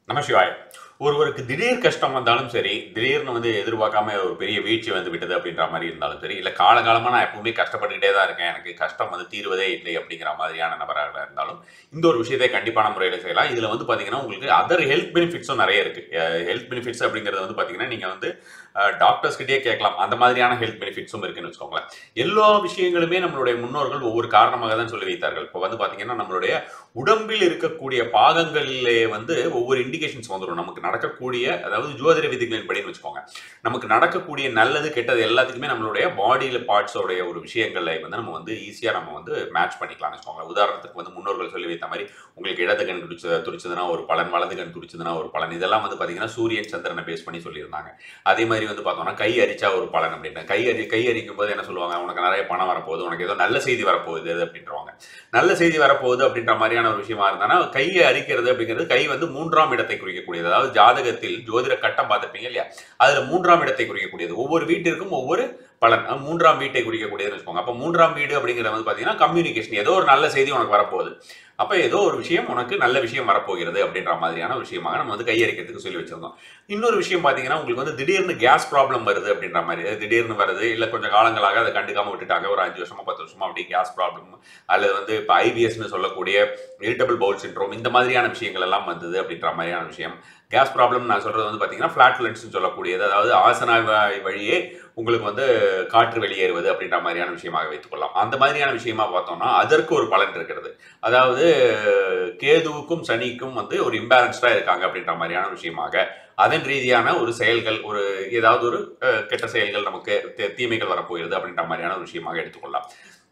நமசிவாய் ஒருவருக்கு திடீர் கஷ்டம் வந்தாலும் சரி திடீர்னு வந்து எதிர்பார்க்காம ஒரு பெரிய வீழ்ச்சி வந்து விட்டது அப்படின்ற மாதிரி இருந்தாலும் சரி இல்லை காலகாலமாக நான் எப்பவுமே கஷ்டப்பட்டுக்கிட்டே தான் இருக்கேன் எனக்கு கஷ்டம் வந்து தீர்வதே இல்லை அப்படிங்கிற மாதிரியான நபராக இருந்தாலும் இந்த ஒரு விஷயத்தை கண்டிப்பான முறையில் செய்யலாம் இதில் வந்து பார்த்தீங்கன்னா உங்களுக்கு அதர் ஹெல்த் பெனிஃபிட்ஸும் நிறைய இருக்கு ஹெல்த் பெனிஃபிட்ஸ் அப்படிங்கிறது வந்து பார்த்தீங்கன்னா நீங்கள் வந்து டாக்டர்ஸ் கிட்டே கேட்கலாம் அந்த மாதிரியான ஹெல்த் பெனிஃபிட்ஸும் இருக்குன்னு வச்சுக்கோங்களேன் எல்லா விஷயங்களுமே நம்மளுடைய முன்னோர்கள் ஒவ்வொரு காரணமாக தான் சொல்லி வைத்தார்கள் இப்போ வந்து பார்த்தீங்கன்னா நம்மளுடைய உடம்பில் இருக்கக்கூடிய பாகங்களிலே வந்து ஒவ்வொரு இண்டிகேஷன்ஸ் வந்துடும் நமக்கு நடக்கக்கூடிய அதாவது ஜோதிட விதிகளின் படி வச்சுக்கோங்க நமக்கு நடக்கக்கூடிய நல்லது கெட்டது எல்லாத்துக்குமே நம்மளுடைய பாடியில் பார்ட்ஸோடைய ஒரு விஷயங்களை வந்து நம்ம வந்து ஈஸியாக நம்ம வந்து மேட்ச் பண்ணிக்கலாம்னு வச்சுக்கோங்க உதாரணத்துக்கு வந்து முன்னோர்கள் சொல்லி வைத்த மாதிரி உங்களுக்கு இடது கண் துடிச்ச துடிச்சதுன்னா ஒரு பலன் வலது கண் துடிச்சதுன்னா ஒரு பலன் இதெல்லாம் வந்து பார்த்தீங்கன்னா சூரியன் சந்திரனை பேஸ் பண்ணி சொல்லியிருந்தாங்க அதே மாதிரி வந்து பார்த்தோம்னா கை அரிச்சா ஒரு பலன் அப்படின்னு கை அரி கை அரிக்கும் போது என்ன சொல்லுவாங்க உனக்கு நிறைய பணம் வரப்போகுது உனக்கு ஏதோ நல்ல செய்தி வரப்போகுது அப்படின்றவாங்க நல்ல செய்தி வரப்போகுது அப்படின்ற மாதிரியான ஒரு விஷயமா இருந்தானா கையை அரிக்கிறது அப்படிங்கிறது கை வந்து மூன்றாம் இடத்தை குறிக்கக்கூடியது அதாவது ஜாதகத்தில் ஜோதிட கட்டம் பார்த்துருப்பீங்க இல்லையா அதுல மூன்றாம் இடத்தை குறிக்கக்கூடியது ஒவ்வொரு வீட்டிற்கும் ஒவ்வொரு பலன் அஹ் மூன்றாம் வீட்டை குறிக்கக்கூடியதுன்னு வச்சுக்கோங்க அப்போ மூன்றாம் வீடு அப்படிங்கிறது வந்து பார்த்தீங்கன்னா கம்யூனிகேஷன் ஏதோ ஒரு நல்ல செய்தி உனக்கு வரப்போகுது அப்போ ஏதோ ஒரு விஷயம் உனக்கு நல்ல விஷயம் வரப்போகிறது அப்படின்ற மாதிரியான ஒரு விஷயமாக நம்ம வந்து கையறிக்கிறதுக்கு சொல்லி வச்சிருந்தோம் இன்னொரு விஷயம் பார்த்தீங்கன்னா உங்களுக்கு வந்து திடீர்னு கேஸ் ப்ராப்ளம் வருது அப்படின்ற மாதிரி அதாவது திடீர்னு வருது இல்லை கொஞ்சம் காலங்களாக அதை கண்டுக்காம விட்டுட்டாங்க ஒரு அஞ்சு வருஷமா பத்து வருஷமா அப்படி கேஸ் ப்ராப்ளம் அல்லது வந்து இப்போ ஐபிஎஸ்னு சொல்லக்கூடிய இரிட்டபிள் பவுல் சின்ட்ரோம் இந்த மாதிரியான விஷயங்கள் எல்லாம் வந்தது அப்படின்ற மாதிரியான விஷயம் கேஸ் ப்ராப்ளம் நான் சொல்றது வந்து பார்த்தீங்கன்னா ஃபிளாட்லன்ஸ்னு சொல்லக்கூடியது அதாவது ஆசனா வ- வழியே உங்களுக்கு வந்து காற்று வெளியேறுவது அப்படின்ற மாதிரியான விஷயமாக வைத்துக்கொள்ளலாம் அந்த மாதிரியான விஷயமா பார்த்தோம்னா அதற்கு ஒரு பலன் இருக்கிறது அதாவது கேதுவுக்கும் சனிக்கும் வந்து ஒரு இம்பேலன்ஸ்டாக இருக்காங்க அப்படின்ற மாதிரியான விஷயமாக அதன் ரீதியான ஒரு செயல்கள் ஒரு ஏதாவது ஒரு அஹ், கெட்ட செயல்கள் நமக்கு தீ- தீமைகள் வரப்போகிறது அப்படின்ற மாதிரியான ஒரு விஷயமாக எடுத்துக்கொள்ளலாம்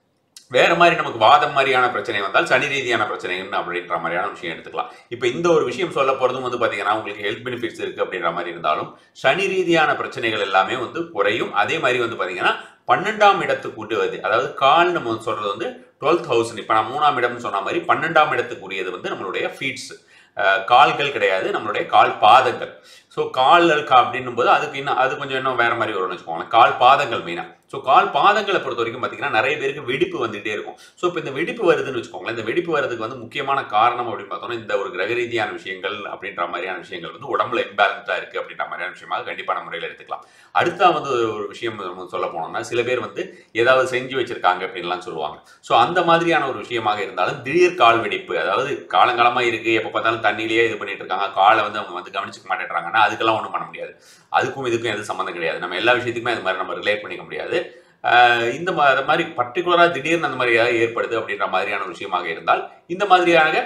வேற மாதிரி நமக்கு வாதம் மாதிரியான பிரச்சனை வந்தால் சனி ரீதியான பிரச்சனைன்னு அப்படின்ற மாதிரியான விஷயம் எடுத்துக்கலாம் இப்போ இந்த ஒரு விஷயம் சொல்ல போறதும் வந்து பாத்தீங்கன்னா உங்களுக்கு ஹெல்த் பெனிஃபிட்ஸ் இருக்கு அப்படின்ற மாதிரி இருந்தாலும் சனி ரீதியான பிரச்சனைகள் எல்லாமே வந்து குறையும் அதே மாதிரி வந்து பாத்தீங்கன்னா பன்னெண்டாம் இடத்துக்கு உண்டுவது அதாவது கால் நம்ம வந்து சொல்றது வந்து டுவெல்த் ஹவுஸ் இப்போ நான் மூணாம் இடம்னு சொன்ன மாதிரி பன்னெண்டாம் இடத்துக்குரியது வந்து நம்மளுடைய ஃபீட்ஸ் கால்கள் கிடையாது நம்மளுடைய கால் பாதங்கள் ஸோ கால் கா அப்படின்னும் போது அதுக்கு இன்னும் அது கொஞ்சம் இன்னும் வேற மாதிரி வரும்னு வச்சுக்கோங்களேன் கால் பாதங்கள் மெயினாக ஸோ கால் பாதங்களை பொறுத்த வரைக்கும் பார்த்தீங்கன்னா நிறைய பேருக்கு வெடிப்பு வந்துகிட்டே இருக்கும் ஸோ இப்போ இந்த வெடிப்பு வருதுன்னு வச்சுக்கோங்களேன் இந்த வெடிப்பு வரதுக்கு வந்து முக்கியமான காரணம் அப்படின்னு பார்த்தோம்னா இந்த ஒரு கிரக ரீதியான விஷயங்கள் அப்படின்ற மாதிரியான விஷயங்கள் வந்து உடம்புல இம்பேலன்ஸாக இருக்குது அப்படின்ற மாதிரியான விஷயமாக கண்டிப்பான முறையில் எடுத்துக்கலாம் அடுத்தா வந்து ஒரு விஷயம் நம்ம சொல்ல போனோம்னா சில பேர் வந்து ஏதாவது செஞ்சு வச்சிருக்காங்க அப்படின்லாம் சொல்லுவாங்க ஸோ அந்த மாதிரியான ஒரு விஷயமாக இருந்தாலும் திடீர் கால் வெடிப்பு அதாவது காலங்காலமாக இருக்கு எப்போ பார்த்தாலும் தண்ணியிலேயே இது பண்ணிட்டு இருக்காங்க காலை வந்து அவங்க வந்து கவனிச்சுக்க மாட்டேன்றாங்கன்னா அதுக்கெல்லாம் ஒன்றும் பண்ண முடியாது அதுக்கும் இதுக்கும் எதுவும் சம்மந்தம் கிடையாது நம்ம எல்லா விஷயத்துக்குமே அது மாதிரி நம்ம ரிலேட் பண்ணிக்க முடியாது ஆஹ் இந்த மா- அது மாதிரி பர்டிகுலராக திடீர்னு அந்த மாதிரி ஏதாவது ஏற்படுது அப்படின்ற மாதிரியான ஒரு விஷயமாக இருந்தால் இந்த மாதிரியான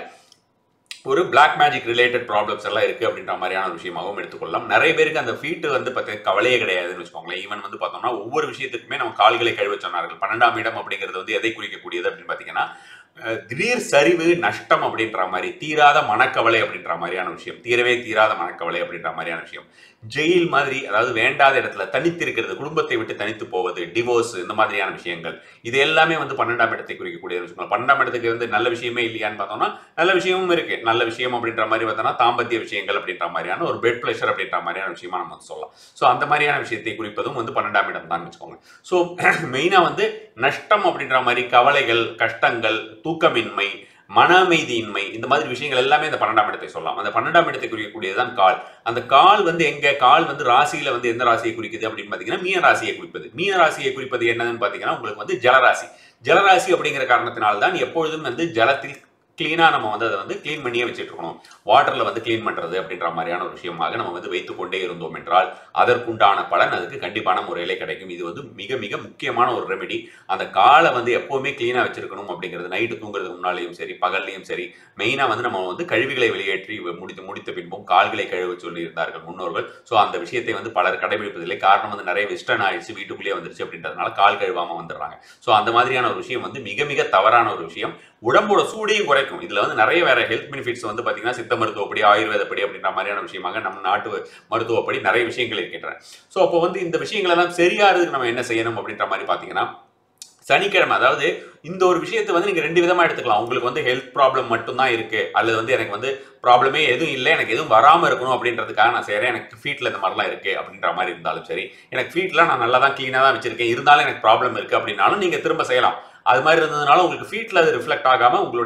ஒரு பிளாக் மேஜிக் ரிலேட்டட் ப்ராப்ளம்ஸ் எல்லாம் இருக்கு அப்படின்ற மாதிரியான ஒரு விஷயமாகவும் எடுத்துக்கொள்ளலாம் நிறைய பேருக்கு அந்த ஃபீட்டு வந்து பார்த்தீங்கன்னா கவலையே கிடையாதுன்னு வச்சுக்கோங்களேன் ஈவன் வந்து பார்த்தோம்னா ஒவ்வொரு விஷயத்துக்குமே நம்ம கால்களை கழுவ சொன்னார்கள் பன்னெண்டாம் இடம் அப்படிங்கிறது வந்து எதை குறிக்கக்கூடியது அப்படின்னு பார்த்தீங்கன்னா அஹ், திடீர் சரிவு நஷ்டம் அப்படின்ற மாதிரி தீராத மனக்கவலை அப்படின்ற மாதிரியான விஷயம் தீரவே தீராத மனக்கவலை அப்படின்ற மாதிரியான விஷயம் ஜெயில் மாதிரி அதாவது வேண்டாத இடத்துல தனித்து இருக்கிறது குடும்பத்தை விட்டு தனித்து போவது டிவோர்ஸ் இந்த மாதிரியான விஷயங்கள் இது எல்லாமே வந்து பன்னெண்டாம் இடத்தை குறிக்கக்கூடிய விஷயங்கள் பன்னெண்டாம் இடத்துக்கு வந்து நல்ல விஷயமே இல்லையான்னு பார்த்தோம்னா நல்ல விஷயமும் இருக்கு நல்ல விஷயம் அப்படின்ற மாதிரி பார்த்தோம்னா தாம்பத்திய விஷயங்கள் அப்படின்ற மாதிரியான ஒரு பெட் ப்ளஷர் அப்படின்ற மாதிரியான விஷயமா நம்ம வந்து சொல்லலாம் ஸோ அந்த மாதிரியான விஷயத்தை குறிப்பதும் வந்து பன்னெண்டாம் இடம் தான் வச்சுக்கோங்க ஸோ மெயினாக வந்து நஷ்டம் அப்படின்ற மாதிரி கவலைகள் கஷ்டங்கள் தூக்கமின்மை மன அமைதியின்மை இந்த மாதிரி விஷயங்கள் எல்லாமே இந்த பன்னெண்டாம் இடத்தை சொல்லலாம் அந்த பன்னெண்டாம் இடத்தை குறிக்கக்கூடியதுதான் கால் அந்த கால் வந்து எங்க கால் வந்து ராசியில வந்து எந்த ராசியை குறிக்குது அப்படின்னு பார்த்தீங்கன்னா மீன ராசியை குறிப்பது மீன ராசியை குறிப்பது என்னதுன்னு பார்த்தீங்கன்னா உங்களுக்கு வந்து ஜலராசி ஜலராசி அப்படிங்கிற காரணத்தினால்தான் எப்பொழுதும் வந்து ஜலத்தில் கிளீனாக நம்ம வந்து அதை வந்து க்ளீன் பண்ணியே வச்சுட்டு இருக்கணும் வாட்டரில் வந்து க்ளீன் பண்ணுறது அப்படின்ற மாதிரியான ஒரு விஷயமாக நம்ம வந்து வைத்துக் கொண்டே இருந்தோம் என்றால் அதற்குண்டான பலன் அதுக்கு கண்டிப்பான முறையிலே கிடைக்கும் இது வந்து மிக மிக முக்கியமான ஒரு ரெமெடி அந்த காலை வந்து எப்போவுமே க்ளீனாக வச்சிருக்கணும் அப்படிங்கிறது நைட்டு தூங்குறதுக்கு முன்னாலேயும் சரி பகல்லையும் சரி மெயினாக வந்து நம்ம வந்து கழிவுகளை வெளியேற்றி முடித்து முடித்த பின்பும் கால்களை கழுவ சொல்லி இருந்தார்கள் முன்னோர்கள் ஸோ அந்த விஷயத்தை வந்து பலர் கடைபிடிப்பதில்லை காரணம் வந்து நிறைய வெஸ்டர்ன் ஆயிடுச்சு வீட்டுக்குள்ளேயே வந்துருச்சு அப்படின்றதுனால கால் கழுவாம வந்துடுறாங்க ஸோ அந்த மாதிரியான ஒரு விஷயம் வந்து மிக மிக தவறான ஒரு விஷயம் உடம்போட சூடையும் குறைக்கும் இதுல வந்து நிறைய வேற ஹெல்த் பெனிஃபிட்ஸ் வந்து பாத்தீங்கன்னா சித்த மருத்துவப்படி ஆயுர்வேதப்படி அப்படின்ற மாதிரியான விஷயமாக நம்ம நாட்டு மருத்துவப்படி நிறைய விஷயங்கள் இருக்கின்றன ஸோ அப்போ வந்து இந்த விஷயங்கள் எல்லாம் சரியாறதுக்கு நம்ம என்ன செய்யணும் அப்படின்ற மாதிரி பாத்தீங்கன்னா சனிக்கிழமை அதாவது இந்த ஒரு விஷயத்தை வந்து நீங்க ரெண்டு விதமா எடுத்துக்கலாம் உங்களுக்கு வந்து ஹெல்த் ப்ராப்ளம் மட்டும்தான் இருக்கு அல்லது வந்து எனக்கு வந்து ப்ராப்ளமே எதுவும் இல்லை எனக்கு எதுவும் வராம இருக்கணும் அப்படின்றதுக்காக நான் செய்றேன் எனக்கு ஃபீட்ல இந்த மாதிரிலாம் இருக்கு அப்படின்ற மாதிரி இருந்தாலும் சரி எனக்கு ஃபீட்ல நான் நல்லா தான் க்ளீனாக தான் வச்சிருக்கேன் இருந்தாலும் எனக்கு ப்ராப்ளம் இருக்கு அப்படின்னாலும் நீங்க திரும்ப செய்யலாம் அது மாதிரி இருந்ததுனால உங்களுக்கு ஃபீட்ல அது ரிஃப்ளெக்ட் ஆகாம உங்களுடைய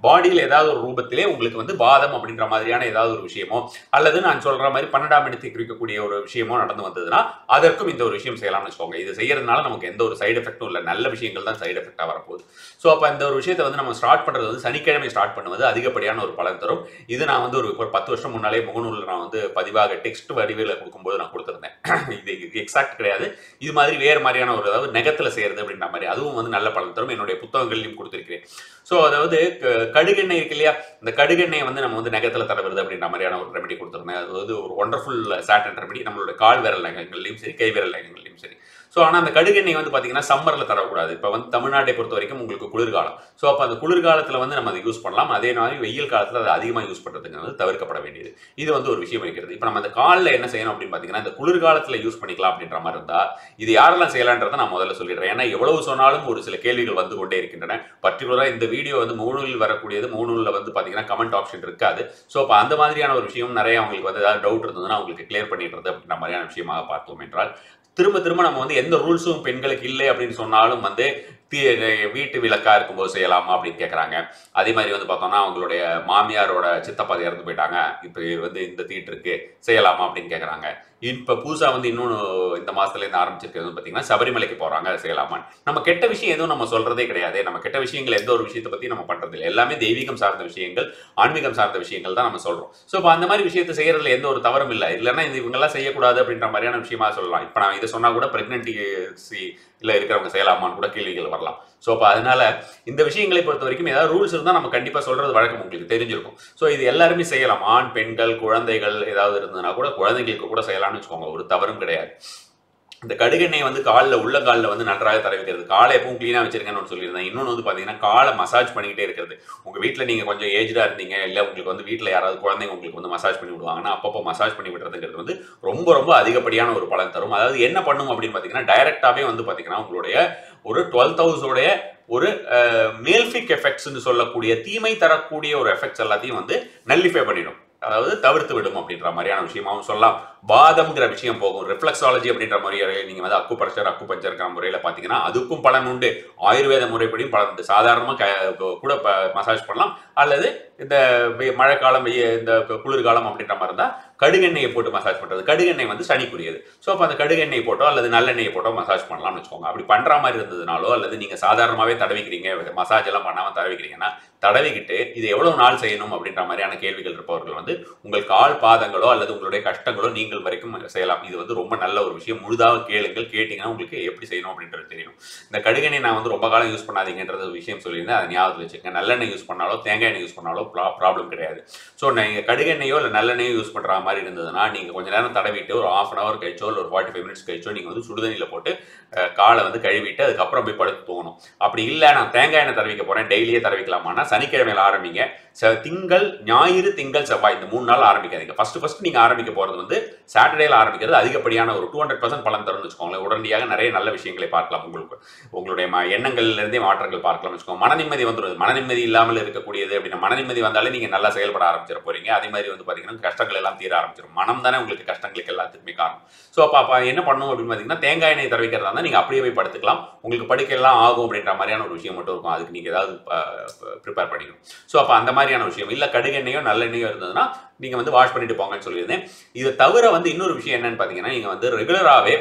பாடியில் ஏதாவது ஒரு ரூபத்திலே உங்களுக்கு வந்து வாதம் அப்படின்ற மாதிரியான ஏதாவது ஒரு விஷயமோ அல்லது நான் சொல்ற மாதிரி பன்னெண்டாம் இடத்தை குறிக்கக்கூடிய ஒரு விஷயமோ நடந்து வந்ததுன்னா அதற்கும் இந்த ஒரு விஷயம் செய்யலாம்னு வச்சுக்கோங்க இது செய்யறதுனால நமக்கு எந்த ஒரு சைடு எஃபெக்டும் இல்லை நல்ல விஷயங்கள் தான் சைடு எஃபெக்டாக வரப்போகுது ஸோ அப்போ இந்த ஒரு விஷயத்தை வந்து நம்ம ஸ்டார்ட் பண்றது வந்து சனிக்கிழமை ஸ்டார்ட் பண்ணுவது அதிகப்படியான ஒரு பலன் தரும் இது நான் வந்து ஒரு ஒரு பத்து வருஷம் முன்னாலே முகநூலில் நான் வந்து பதிவாக டெக்ஸ்ட் வடிவில் கொடுக்கும்போது நான் கொடுத்துருந்தேன் இது எக்ஸாக்ட் கிடையாது இது மாதிரி வேறு மாதிரியான ஒரு அதாவது நெகத்தில் செய்யறது அப்படின்ற மாதிரி அதுவும் வந்து நல்ல பலன் தரும் என்னுடைய புத்தகங்கள்லையும் கொடுத்துருக்கிறேன் ஸோ அதாவது க- கடுகெண்ணெய் இருக்கு இல்லையா இந்த கடுகெண்ணெய் வந்து நம்ம வந்து நெகத்தில் தடவுறது அப்படின்ற மாதிரியான ஒரு ரெமெடி கொடுத்துருந்தேன் அது வந்து ஒரு ஒண்டர்ஃபுல் சாட்டன் ரெமெடி நம்மளோட கால் விரல் நகங்கள்லையும் சரி கை விரல் நகங்கள்லையும் சரி ஸோ ஆனால் அந்த கடுகெண்ணெய் வந்து பார்த்தீங்கன்னா சம்மரில் தடவக்கூடாது இப்போ வந்து தமிழ்நாட்டை பொறுத்த வரைக்கும் உங்களுக்கு குளிர்காலம் ஸோ அப்போ அந்த குளிர்காலத்தில் வந்து நம்ம அதை யூஸ் பண்ணலாம் அதே மாதிரி வெயில் காலத்தில் அதை அதிகமாக யூஸ் பண்ணுறதுங்கிறது தவிர்க்கப்பட வேண்டியது இது வந்து ஒரு விஷயம் இருக்கிறது இப்போ நம்ம அந்த காலில் என்ன செய்யணும் அப்படின்னு பார்த்தீங்கன்னா இந்த குளிர்காலத்தில் யூஸ் பண்ணிக்கலாம் அப்படின்ற மாதிரி இருந்தால் இது யாரெல்லாம் செய்யலான்றதை நான் முதல்ல சொல்லிடுறேன் ஏன்னா எவ்வளவு சொன்னாலும் ஒரு சில கேள்விகள் வந்து கொண்டே இருக்கின்றன பர்டிகுலராக இந்த வீடியோ வந்து மூணூலில் வரக்கூடியது மூணூலில் வந்து பார்த்தீங்கன்னா கமெண்ட் ஆப்ஷன் இருக்காது ஸோ அப்போ அந்த மாதிரியான ஒரு விஷயம் நிறைய அவங்களுக்கு வந்து ஏதாவது டவுட் இருந்ததுன்னா அவங்களுக்கு கிளியர் பண்ணிடுறது அப்படின்ற மாதிரியான விஷயமாக பார்த்தோம் என்றால் திரும்ப திரும்ப நம்ம வந்து எந்த ரூல்ஸும் பெண்களுக்கு இல்லை அப்படின்னு சொன்னாலும் வந்து தீ- வீட்டு விளக்கா இருக்கும்போது செய்யலாமா அப்படின்னு கேட்குறாங்க அதே மாதிரி வந்து பார்த்தோம்னா அவங்களுடைய மாமியாரோட சித்தப்பா இறந்து போயிட்டாங்க இப்போ வந்து இந்த தீட்டு இருக்கு செய்யலாமா அப்படின்னு கேட்குறாங்க இப்போ புதுசாக வந்து இன்னொன்று இந்த மாதத்துலேருந்து ஆரம்பிச்சிருக்கிறது வந்து பார்த்தீங்கன்னா சபரிமலைக்கு போகிறாங்க செய்யலாமா நம்ம கெட்ட விஷயம் எதுவும் நம்ம சொல்கிறதே கிடையாது நம்ம கெட்ட விஷயங்கள் எந்த ஒரு விஷயத்தை பற்றி நம்ம பண்ணுறது இல்லை எல்லாமே தெய்வீகம் சார்ந்த விஷயங்கள் ஆன்மீகம் சார்ந்த விஷயங்கள் தான் நம்ம சொல்கிறோம் ஸோ இப்போ அந்த மாதிரி விஷயத்தை செய்யறதுல எந்த ஒரு தவறும் இல்லை இல்லைன்னா இது இவங்கெல்லாம் செய்யக்கூடாது அப்படின்ற மாதிரியான விஷயமா சொல்லலாம் இப்போ நான் இதை சொன்னால் கூட ப்ரெக்னென்சி இல்லை இருக்கிறவங்க செய்யலாமான்னு கூட கேள்விகள் வரலாம் ஸோ அப்போ அதனால இந்த விஷயங்களை பொறுத்த வரைக்கும் ஏதாவது ரூல்ஸ் இருந்தால் நம்ம கண்டிப்பாக சொல்றது வழக்கம் உங்களுக்கு தெரிஞ்சிருக்கும் ஸோ இது எல்லாருமே செய்யலாம் ஆண் பெண்கள் குழந்தைகள் ஏதாவது இருந்ததுன்னா கூட குழந்தைங்களுக்கு கூட செய்யலாம்னு வச்சுக்கோங்க ஒரு தவறும் கிடையாது இந்த கடுகெண்ணெய் வந்து காலில் உள்ள காலில் வந்து நன்றாக தடவிக்கிறது காலை எப்பவும் க்ளீனாக வச்சிருக்கேன்னு ஒன்று சொல்லியிருந்தேன் இன்னொன்று வந்து பார்த்தீங்கன்னா காலை மசாஜ் பண்ணிக்கிட்டே இருக்கிறது உங்கள் வீட்டில் நீங்கள் கொஞ்சம் ஏஜ்டாக இருந்தீங்க இல்லை உங்களுக்கு வந்து வீட்டில் யாராவது குழந்தைங்க உங்களுக்கு வந்து மசாஜ் பண்ணி விடுவாங்கன்னா அப்பப்போ மசாஜ் பண்ணி விடுறதுங்கிறது வந்து ரொம்ப ரொம்ப அதிகப்படியான ஒரு பலன் தரும் அதாவது என்ன பண்ணும் அப்படின்னு பார்த்தீங்கன்னா டைரெக்டாகவே வந்து பார்த்தீங்கன்னா உங்களுடைய ஒரு டுவெல்த் ஹவுஸோடைய ஒரு மேல்ஃபிக் எஃபெக்ட்ஸ்னு சொல்லக்கூடிய தீமை தரக்கூடிய ஒரு எஃபெக்ட்ஸ் எல்லாத்தையும் வந்து நல்லிஃபை பண்ணிடும் அதாவது தவிர்த்து விடும் அப்படின்ற மாதிரியான விஷயமாவும் சொல்லலாம் வாதம்ங்கிற விஷயம் போகும் ரிஃப்ளெக்ஸாலஜி அப்படின்ற முறையில் நீங்கள் வந்து அக்கு பஞ்சர் அக்கு பஞ்சர்ங்கிற முறையில் பார்த்தீங்கன்னா அதுக்கும் பலன் உண்டு ஆயுர்வேத முறைப்படியும் பலன் உண்டு சாதாரணமாக க கூட மசாஜ் பண்ணலாம் அல்லது இந்த வெ- மழைக்காலம் வெய்ய இந்த கு- குளிர்காலம் அப்படின்ற மாதிரி இருந்தால் கடுகெண்ணெயை போட்டு மசாஜ் பண்ணுறது கடுகெண்ணெய் வந்து சனிக்குரியது ஸோ அப்போ அந்த கடுகெண்ணெய் போட்டோ அல்லது நல்லெண்ணெயை போட்டோ மசாஜ் பண்ணலாம்னு வச்சுக்கோங்க அப்படி பண்ணுற மாதிரி இருந்ததுனாலோ அல்லது நீங்கள் சாதாரணமாகவே தடவிக்கிறீங்க மசாஜ் எல்லாம் பண்ணாமல் தடவிக்கிறீங்கன்னா தடவிக்கிட்டு இது எவ்வளவு நாள் செய்யணும் அப்படின்ற மாதிரியான கேள்விகள் இருப்பவர்கள் வந்து உங்கள் கால் பாதங்களோ அல்லது உங்களுடைய கஷ்டங்களோ நீங்கள் வரைக்கும் செய்யலாம் இது வந்து ரொம்ப நல்ல ஒரு விஷயம் முழுதாக கேளுங்கள் கேட்டிங்கன்னா உங்களுக்கு எப்படி செய்யணும் அப்படின்றது தெரியும் இந்த கடுகெண்ணெய் நான் வந்து ரொம்ப காலம் யூஸ் பண்ணாதீங்கன்றது ஒரு விஷயம் சொல்லியிருந்தேன் அதை ஞாபகத்தில் வச்சுக்கோங்க நல்லெண்ணெய் யூஸ் பண்ணாலோ தேங்காய் எண்ணெய் யூஸ் பண்ணாலோ ப்ராப்ளம் கிடையாது ஸோ நீங்கள் கடுகெண்ணெயோ இல்லை நல்லெண்ணெயோ யூஸ் பண்ணுற மாதிரி இருந்ததுன்னா நீங்கள் கொஞ்ச நேரம் தடவிட்டு ஒரு ஆஃப் அன் ஹவர் கழிச்சோ இல்லை ஒரு ஃபார்ட்டி ஃபைவ் மினிட்ஸ் கழிச்சோ நீங்கள் வந்து சுடுதண்ணியில் போட்டு அஹ், காலை வந்து கழுவிட்டு அதுக்கப்புறம் போய் படுத்து தூங்கணும் அப்படி இல்லை நான் தேங்காய் எண்ணெய் தடவிக்க போகிறேன் டெய்லியே தடவிக்கலாமான்னா சனிக்கிழமையில் ஆரம்பிங்க ச திங்கள் ஞாயிறு திங்கள் செவ்வாய் இந்த மூணு நாள் ஆரம்பிக்காதீங்க ஃபர்ஸ்ட் ஃபர்ஸ்ட் நீங்கள் ஆரம்பிக்க போகிறது வந்து சாட்டர்டேல ஆரம்பிக்கிறது அதிகப்படியான ஒரு டூ ஹண்ட்ரட் பர்சன்ட் பலன் தரும்னு வச்சுக்கோங்களேன் உடனடியாக நிறைய நல்ல விஷயங்களை பார்க்கலாம் உங்களுக்கு உங்களுடைய ம எண்ணங்கள்லேருந்தே மாற்றங்கள் பார்க்கலாம்னு வச்சுக்கோங்க மன நிம்மதி வந்துடும் மன நிம்மதி இல்லாமல் இருக்கக்கூடியது அப்படின்னா மன நிம்மதி வந்தாலே நீங்கள் நல்லா செயல்பட ஆரம்பிச்சிட போறீங்க அதே மாதிரி வந்து பார்த்தீங்கன்னா கஷ்டங்கள் எல்லாம் தீர ஆரம்பிச்சிடும் மனம் தானே உங்களுக்கு கஷ்டங்களுக்கு எல்லாத்துக்குமே காரணம் ஸோ அப்போ அப்போ என்ன பண்ணும் அப்படின்னு பார்த்தீங்கன்னா தேங்காய் எண்ணெய் தடவிக்கிறதா இருந்தால் நீங்கள் அப்படியே போய் படுத்துக்கலாம் உங்களுக்கு படுக்கையெல்லாம் ஆகும் அப்படின்ற மாதிரியான ஒரு விஷயம் மட்டும் இருக்கும் அதுக்கு நீங்கள் ஏதாவது ப்ரிப்பேர் பண்ணிக்கணும் ஸோ அப்போ அந்த மாதிரியான விஷயம் இல்லை கடுகெண்ணெயோ நல்லெண்ணெயோ இருந்ததுன்னா நீங்கள் வந்து வாஷ் பண்ணிட்டு போங்கன்னு சொல்லியிருந்தேன் இதை தவிர வந்து இன்னொரு விஷயம் என்னன்னு பார்த்தீங்கன்னா நீங்கள் வந்து ரெகுலராகவே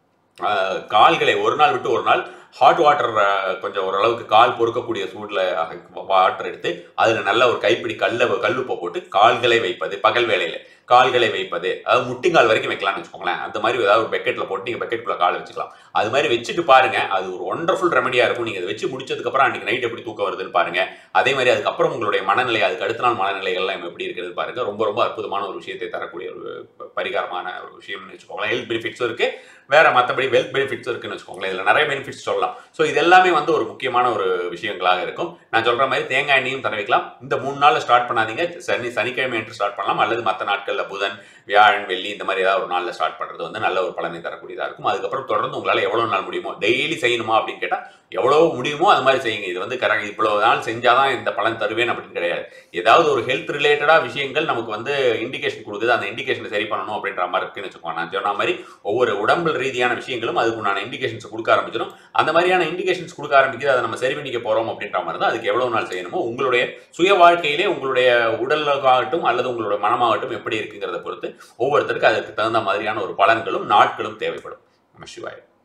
கால்களை ஒரு நாள் விட்டு ஒரு நாள் ஹாட் வாட்டர் கொஞ்சம் ஓரளவுக்கு கால் பொறுக்கக்கூடிய சூடில் வாட்டர் எடுத்து அதில் நல்ல ஒரு கைப்பிடி கல்ல கல்லுப்பை போட்டு கால்களை வைப்பது பகல் வேளையில் கால்களை வைப்பது அதாவது முட்டிங்கால் வரைக்கும் வைக்கலாம்னு வச்சுக்கோங்களேன் அந்த மாதிரி ஏதாவது ஒரு பக்கெட்டில் போட்டு நீங்கள் பக்கெட்டுக்குள்ள கால் வச்சுக்கலாம் அது மாதிரி வச்சுட்டு பாருங்க அது ஒரு ஒண்டர்ஃபுல் ரெமடியாக இருக்கும் நீங்கள் அதை வச்சு முடிச்சதுக்கப்புறம் அன்றைக்கி நைட் எப்படி தூக்கம் வருதுன்னு பாருங்க அதே மாதிரி அதுக்கப்புறம் உங்களுடைய மனநிலை அதுக்கு அடுத்த நாள் மனநிலைகள்லாம் எப்படி இருக்கிறது பாருங்க ரொம்ப ரொம்ப அற்புதமான ஒரு விஷயத்தை தரக்கூடிய ஒரு பரிகாரமான ஒரு விஷயம்னு வச்சுக்கோங்களேன் ஹெல்த் பெனிஃபிட்ஸும் இருக்கு வேற மற்றபடி வெல்த் பெனிஃபிட்ஸும் இருக்குன்னு வச்சுக்கோங்களேன் இதில் நிறைய பெனிஃபிட்ஸ் சொல்லலாம் ஸோ இது எல்லாமே வந்து ஒரு முக்கியமான ஒரு விஷயங்களாக இருக்கும் நான் சொல்ற மாதிரி தேங்காய் எண்ணெயும் தடவிக்கலாம் இந்த மூணு நாள் ஸ்டார்ட் பண்ணாதீங்க சனி சனிக்கிழமை என்று ஸ்டார்ட் பண்ணலாம் அல்லது மற்ற நாட்களில் புதன் வியாழன் வெள்ளி இந்த மாதிரி ஏதாவது ஒரு நாளில் ஸ்டார்ட் பண்ணுறது வந்து நல்ல ஒரு பலனை தரக்கூடியதாக இருக்கும் அதுக்கப்புறம் தொடர்ந்து உங்களால் எவ்வளோ நாள் முடியுமோ டெய்லி செய்யணுமா அப்படின்னு கேட்டால் எவ்வளவு முடியுமோ அது மாதிரி செய்யுங்க இது வந்து கரெக்ட் இவ்வளவு நாள் செஞ்சாதான் இந்த பலன் தருவேன் அப்படின்னு கிடையாது ஏதாவது ஒரு ஹெல்த் ரிலேட்டடா விஷயங்கள் நமக்கு வந்து இண்டிகேஷன் கொடுக்குது அந்த இண்டிகேஷனை சரி பண்ணணும் அப்படின்ற மாதிரி இருக்குன்னு வச்சுக்கோங்க நான் சொன்ன மாதிரி ஒவ்வொரு உடம்பு ரீதியான விஷயங்களும் அதுக்கு உண்டான இண்டிகேஷன்ஸ் கொடுக்க ஆரம்பிச்சிடும் அந்த மாதிரியான இண்டிகேஷன்ஸ் கொடுக்க ஆரம்பிக்குது அதை நம்ம சரி பண்ணிக்க போறோம் அப்படின்ற மாதிரி தான் அதுக்கு எவ்வளவு நாள் செய்யணுமோ உங்களுடைய சுய வாழ்க்கையிலே உங்களுடைய உடலாகட்டும் அல்லது உங்களுடைய மனமாகட்டும் எப்படி இருக்குங்கிறத பொறுத்து ஒவ்வொருத்தருக்கு அதுக்கு தகுந்த மாதிரியான ஒரு பலன்களும் நாட்களும் தேவைப்படும் நம்ம சிவாய்